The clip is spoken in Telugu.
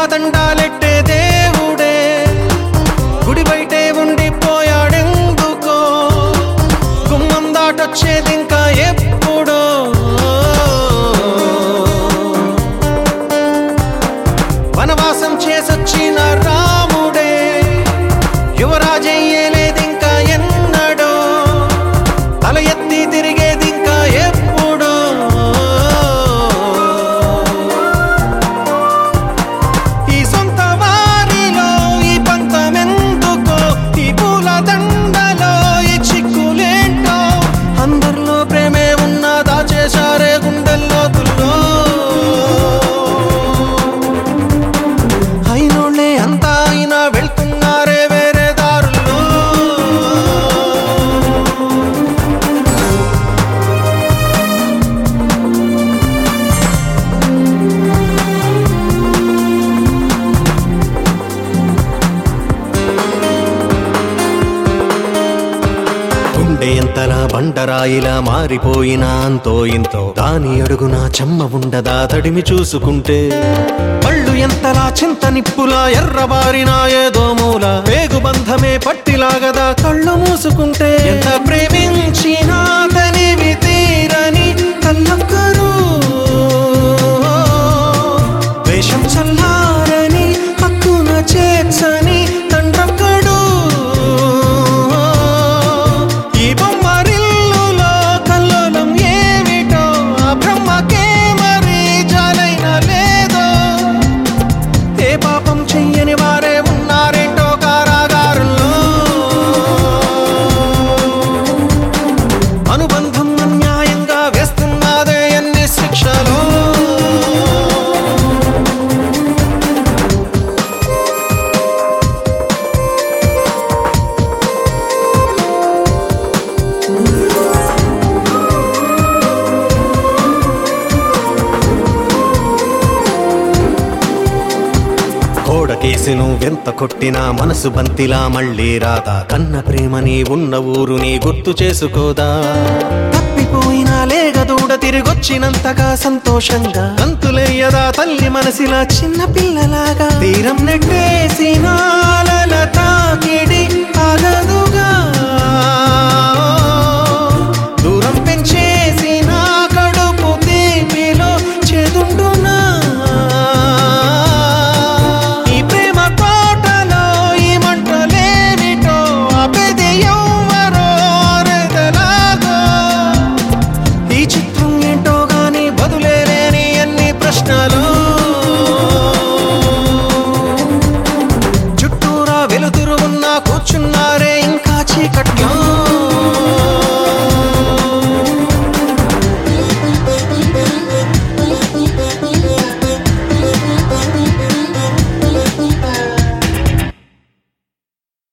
దండాలెట్టే దేవుడే గుడి బయటే ఉండిపోయాడెందుకో గుమ్మం దాటొచ్చేది ఇంకా ఎప్పుడో వనవాసం చేసొచ్చిన రాముడే యువరాజయ్యేలేదింకా ఎన్నడో తల ఎత్తి తిరిగేది ఇంకా ఎప్పుడో ఈ సొంత వారిలో ఈ పంతమెందుకో ఈ పూల దండలో ఈ చిక్కులేంటో అందరిలో ప్రేమే ఉన్నా దాచేశారే గుండెల్లో తుల్లో అయినోళ్ళే అంతా అయినా వెళ్తున్నారే వేరే దారుల్లో గుండె ఎంతలా బండరాయిలా మారిపోయినా అంతో ఇంతో దాని అడుగున చెమ్మ ఉండదా తడిమి చూసుకుంటే పళ్ళు ఎంతలా చింత నిప్పులా ఎర్రబారినా ఏదో మూల వేగు బంధమే పట్టిలాగదా కళ్ళు మూసుకుంటే ఎంత ప్రేమించినా తనివి తీరని కళ్ళొక్కరు వేషం చల్లారని హక్కున చేర్చని తండ్రొక్కడు ఈ బొమ్మరిల్లులో కల్లోలం ఏమిటో ఆ బ్రహ్మకే మరి జాలైన లేదో ఏ పాపం చెయ్యని వారే ఉన్నారేంటో కారాగారుల్లో అనుబంధం అన్యాయంగా వేస్తున్నదే ఎన్ని శిక్షలో కోడకేసి నువ్వెంత కొట్టినా మనసు బంతిలా మళ్ళీ రాదా కన్న ప్రేమని ఉన్న ఊరుని గుర్తు చేసుకోదా తప్పిపోయినా లేగ దూడ తిరిగొచ్చినంతగా సంతోషంగా కంతులేయదా తల్లి మనసిలా చిన్న పిల్లలాగా తీరం నెట్టేసిన అలల తాకిడి ఆగదుగా దూరం పెంచేసిన కడుపు తీపిలో చేదుండునా ఈ ప్రేమ తోటలో ఈ మంటలేమిటో ఆపేది ఎవ్వరో అరెదలాగో ఈ చిత్రం ఏంటో గాని బదులే లేని అన్ని ప్రశ్నలు చుట్టూరా వెలుతురు ఉన్నా కూర్చున్నారే ఇంకా చీకట్లో